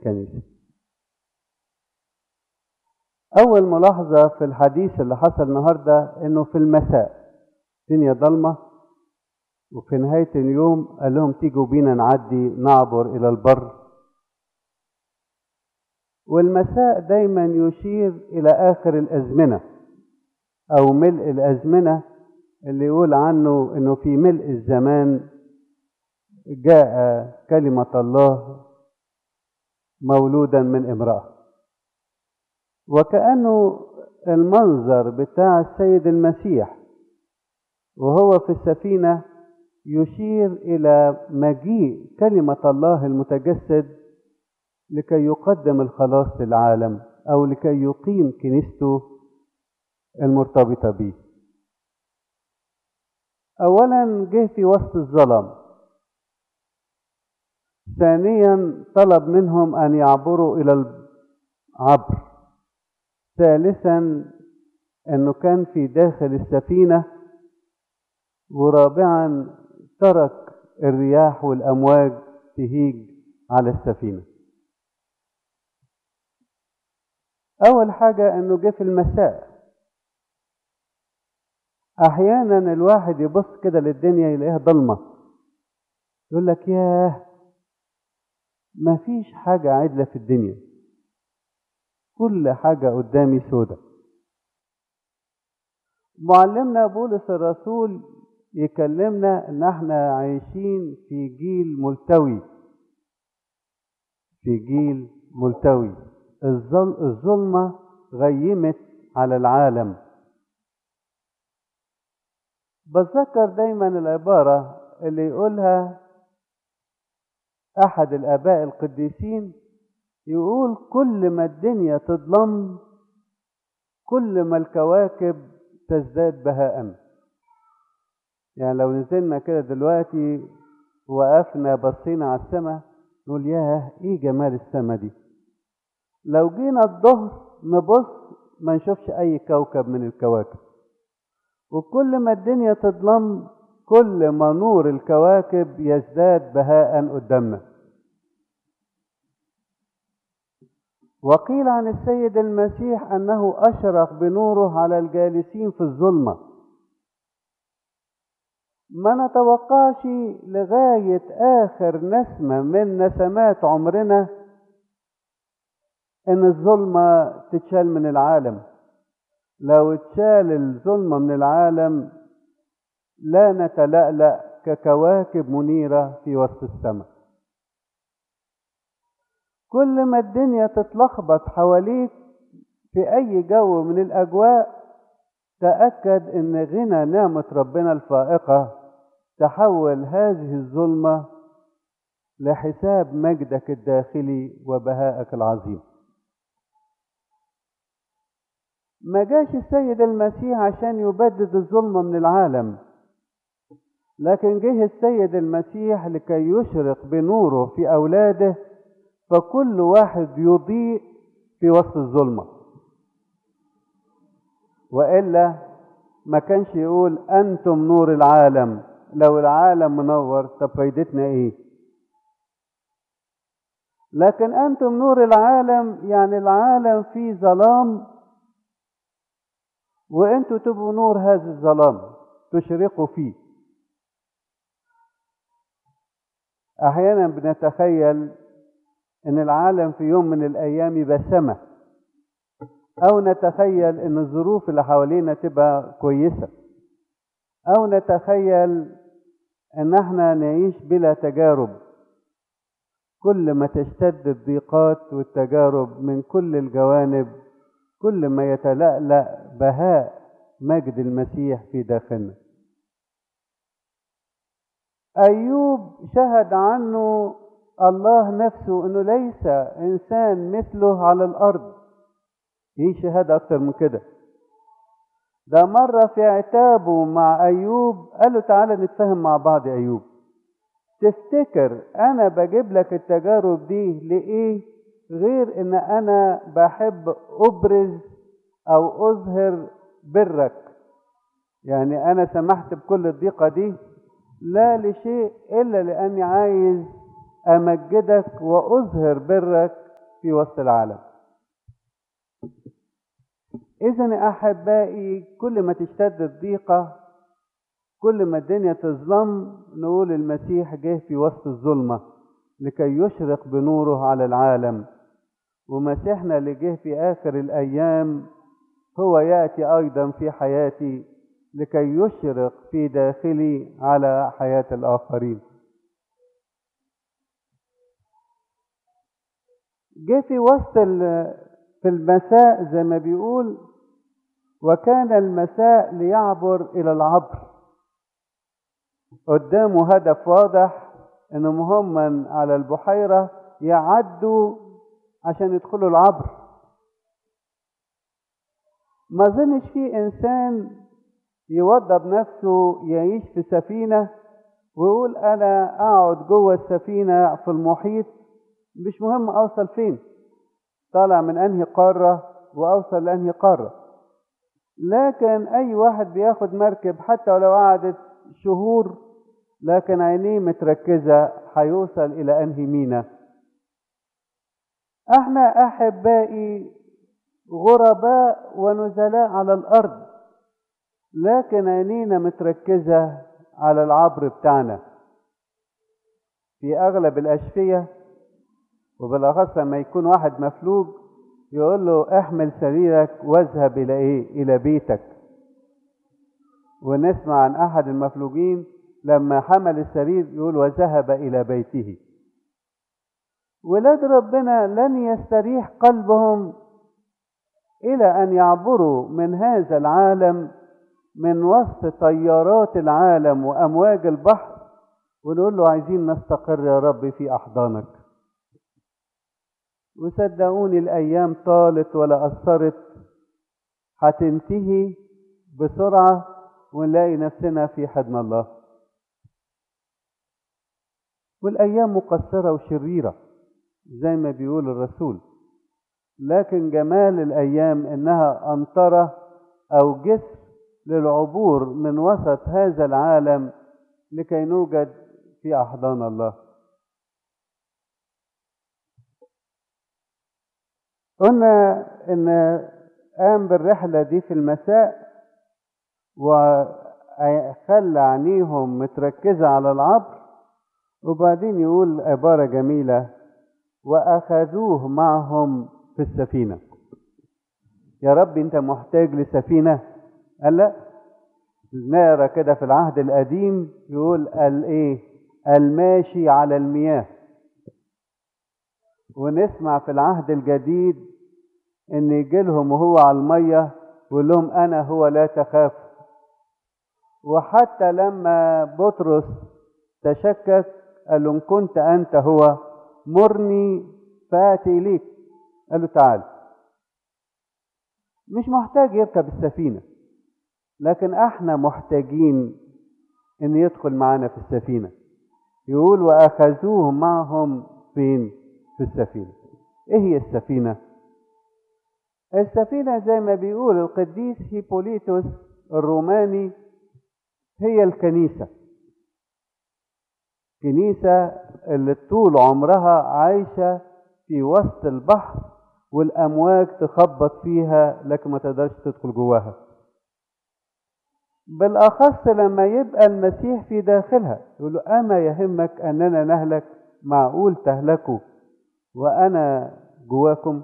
الكنيسة أول ملاحظة في الحديث اللي حصل النهاردة إنه في المساء الدنيا ضلمة وفي نهاية اليوم قال لهم تيجوا بينا نعدي نعبر إلى البر والمساء دايما يشير إلى آخر الأزمنة أو ملء الأزمنة اللي يقول عنه إنه في ملء الزمان جاء كلمة الله مولودا من امرأة وكأنه المنظر بتاع السيد المسيح وهو في السفينة يشير إلى مجيء كلمة الله المتجسد لكي يقدم الخلاص للعالم أو لكي يقيم كنيسته المرتبطة به أولا جه في وسط الظلم ثانيا طلب منهم أن يعبروا إلى العبر ثالثا أنه كان في داخل السفينة ورابعا ترك الرياح والأمواج تهيج على السفينة أول حاجة أنه جه في المساء أحيانا الواحد يبص كده للدنيا يلاقيها ضلمة يقول لك ياه مفيش حاجة عدلة في الدنيا كل حاجة قدامي سودة معلمنا بولس الرسول يكلمنا ان احنا عايشين في جيل ملتوي في جيل ملتوي الظلمة غيمت على العالم بتذكر دايما العبارة اللي يقولها أحد الآباء القديسين يقول كل ما الدنيا تظلم كل ما الكواكب تزداد بهاء يعني لو نزلنا كده دلوقتي وقفنا بصينا على السماء نقول ياه ايه جمال السماء دي لو جينا الظهر نبص ما نشوفش اي كوكب من الكواكب وكل ما الدنيا تظلم كل ما نور الكواكب يزداد بهاء قدامنا وقيل عن السيد المسيح انه اشرق بنوره على الجالسين في الظلمه ما نتوقعش لغايه اخر نسمه من نسمات عمرنا ان الظلمه تتشال من العالم لو اتشال الظلمه من العالم لا نتلألأ ككواكب منيره في وسط السماء كل ما الدنيا تتلخبط حواليك في اي جو من الاجواء تاكد ان غنى نعمه ربنا الفائقه تحول هذه الظلمه لحساب مجدك الداخلي وبهائك العظيم ما جاش السيد المسيح عشان يبدد الظلمه من العالم لكن جه السيد المسيح لكي يشرق بنوره في اولاده فكل واحد يضيء في وسط الظلمه والا ما كانش يقول انتم نور العالم لو العالم منور طب فايدتنا ايه لكن انتم نور العالم يعني العالم فيه ظلام وانتوا تبقوا نور هذا الظلام تشرقوا فيه احيانا بنتخيل ان العالم في يوم من الايام يبقى سما او نتخيل ان الظروف اللي حوالينا تبقى كويسه او نتخيل ان احنا نعيش بلا تجارب كل ما تشتد الضيقات والتجارب من كل الجوانب كل ما يتلألأ بهاء مجد المسيح في داخلنا أيوب شهد عنه الله نفسه انه ليس انسان مثله على الارض ايه شهاده اكتر من كده ده مرة في عتابه مع أيوب قال له تعالى نتفاهم مع بعض يا أيوب تفتكر أنا بجيب لك التجارب دي لإيه غير إن أنا بحب أبرز أو أظهر برك يعني أنا سمحت بكل الضيقة دي لا لشيء إلا لأني عايز أمجدك وأظهر برك في وسط العالم إذا أحبائي كل ما تشتد الضيقة كل ما الدنيا تظلم نقول المسيح جه في وسط الظلمة لكي يشرق بنوره على العالم ومسيحنا اللي جه في آخر الأيام هو يأتي أيضا في حياتي لكي يشرق في داخلي على حياة الآخرين جه في وسط في المساء زي ما بيقول وكان المساء ليعبر إلى العبر قدامه هدف واضح انهم هم على البحيرة يعدوا عشان يدخلوا العبر ما ظنش في انسان يوضب نفسه يعيش في سفينة ويقول انا اقعد جوه السفينة في المحيط مش مهم اوصل فين طالع من انهي قارة واوصل لانهي قارة لكن اي واحد بياخد مركب حتى ولو قعدت شهور لكن عينيه متركزة هيوصل إلى أنهي مينا احنا أحبائي غرباء ونزلاء على الأرض لكن عينينا متركزة على العبر بتاعنا في أغلب الأشفية وبالأخص لما يكون واحد مفلوج يقول له احمل سريرك واذهب إلى إيه؟ إلى بيتك ونسمع عن أحد المفلوجين لما حمل السرير يقول وذهب إلى بيته ولاد ربنا لن يستريح قلبهم إلى أن يعبروا من هذا العالم من وسط طيارات العالم وأمواج البحر ونقول له عايزين نستقر يا رب في أحضانك وصدقوني الأيام طالت ولا أثرت هتنتهي بسرعة ونلاقي نفسنا في حضن الله والأيام مقصرة وشريرة زي ما بيقول الرسول لكن جمال الأيام إنها أمطرة أو جسر للعبور من وسط هذا العالم لكي نوجد في أحضان الله قلنا إن قام بالرحلة دي في المساء وخلى عينيهم متركزة على العبر وبعدين يقول عبارة جميلة وأخذوه معهم في السفينة يا رب أنت محتاج لسفينة قال لا نقرا كده في العهد القديم يقول الايه الماشي على المياه ونسمع في العهد الجديد ان يجي لهم وهو على الميه ويقول لهم انا هو لا تخاف وحتى لما بطرس تشكك قال له ان كنت انت هو مرني فاتي اليك قال له تعال مش محتاج يركب السفينه لكن احنا محتاجين ان يدخل معانا في السفينه يقول واخذوه معهم فين في السفينه ايه هي السفينه السفينه زي ما بيقول القديس هيبوليتوس الروماني هي الكنيسه كنيسه اللي طول عمرها عايشه في وسط البحر والامواج تخبط فيها لكن ما تقدرش تدخل جواها بالاخص لما يبقى المسيح في داخلها يقول له اما يهمك اننا نهلك معقول تهلكوا وانا جواكم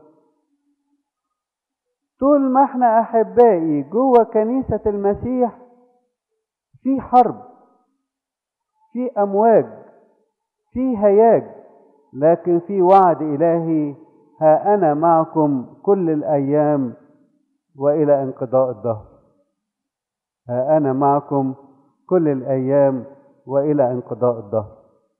طول ما احنا احبائي جوه كنيسه المسيح في حرب في امواج في هياج لكن في وعد الهي ها انا معكم كل الايام والى انقضاء الدهر ها انا معكم كل الايام والى انقضاء الدهر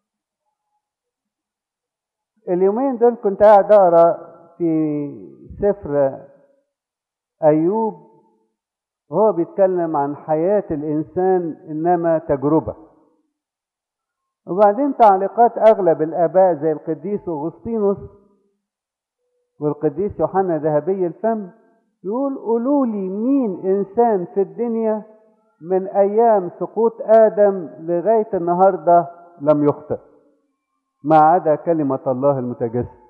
اليومين دول كنت قاعد اقرا في سفر ايوب وهو بيتكلم عن حياه الانسان انما تجربه وبعدين تعليقات اغلب الاباء زي القديس اغسطينوس والقديس يوحنا ذهبي الفم يقول قولوا لي مين انسان في الدنيا من ايام سقوط ادم لغايه النهارده لم يخطئ ما عدا كلمه الله المتجسد